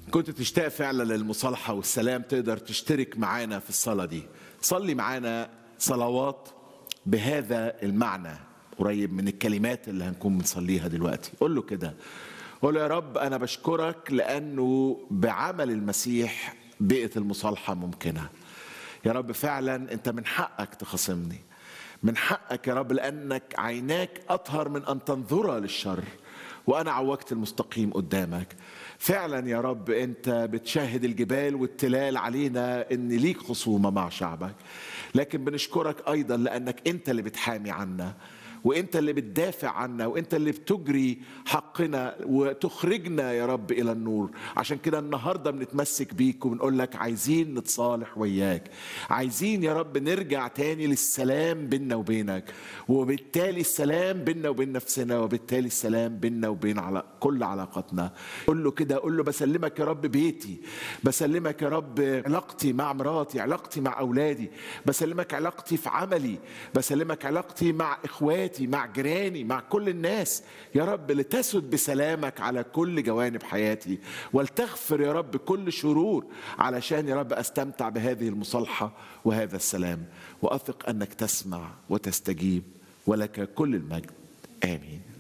كنت تشتاق فعلا للمصالحة والسلام تقدر تشترك معانا في الصلاة دي صلي معانا صلوات بهذا المعنى قريب من الكلمات اللي هنكون بنصليها دلوقتي قول له كده قول له يا رب أنا بشكرك لأنه بعمل المسيح بقت المصالحة ممكنة يا رب فعلا أنت من حقك تخاصمني من حقك يا رب لأنك عيناك أطهر من أن تنظر للشر وأنا عوجت المستقيم قدامك فعلا يا رب أنت بتشاهد الجبال والتلال علينا أن ليك خصومة مع شعبك لكن بنشكرك أيضا لأنك أنت اللي بتحامي عنا وانت اللي بتدافع عنا وانت اللي بتجري حقنا وتخرجنا يا رب الى النور عشان كده النهارده بنتمسك بيك وبنقول لك عايزين نتصالح وياك عايزين يا رب نرجع تاني للسلام بيننا وبينك وبالتالي السلام بيننا وبين نفسنا وبالتالي السلام بيننا وبين على كل علاقاتنا قول له كده قول له بسلمك يا رب بيتي بسلمك يا رب علاقتي مع مراتي علاقتي مع اولادي بسلمك علاقتي في عملي بسلمك علاقتي مع اخواتي اخواتي مع جيراني مع كل الناس يا رب لتسد بسلامك على كل جوانب حياتي ولتغفر يا رب كل شرور علشان يا رب استمتع بهذه المصالحه وهذا السلام واثق انك تسمع وتستجيب ولك كل المجد امين